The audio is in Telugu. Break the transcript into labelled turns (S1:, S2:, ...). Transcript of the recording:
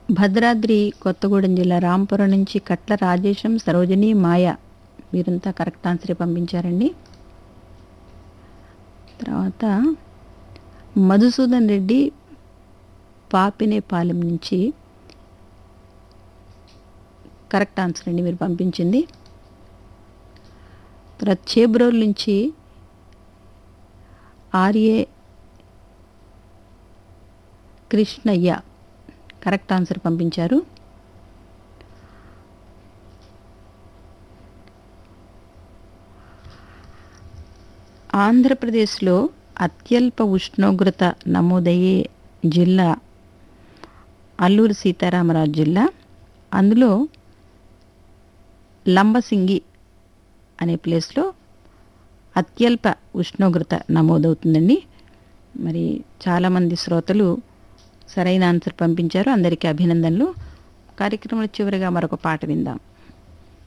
S1: భద్రాద్రి కొత్తగూడెం జిల్లా రాంపురం నుంచి కట్ల రాజేశం సరోజిని మాయ వీరంతా కరెక్ట్ ఆన్సరే పంపించారండి తర్వాత మధుసూదన్ రెడ్డి పాపినేపాలెం నుంచి కరెక్ట్ ఆన్సర్ అండి మీరు పంపించింది తర్వాత చేబ్రోల్ నుంచి ఆర్ఏ కృష్ణయ్య కరెక్ట్ ఆన్సర్ పంపించారు ఆంధ్రప్రదేశ్లో అత్యల్ప ఉష్ణోగ్రత నమోదయ్యే జిల్లా అల్లూరు సీతారామరాజు జిల్లా అందులో లంబసింగి అనే ప్లేస్లో అత్యల్ప ఉష్ణోగ్రత నమోదవుతుందండి మరి చాలామంది శ్రోతలు సరైన ఆన్సర్ పంపించారు అందరికీ అభినందనలు కార్యక్రమంలో చివరిగా మరొక పాట విందాం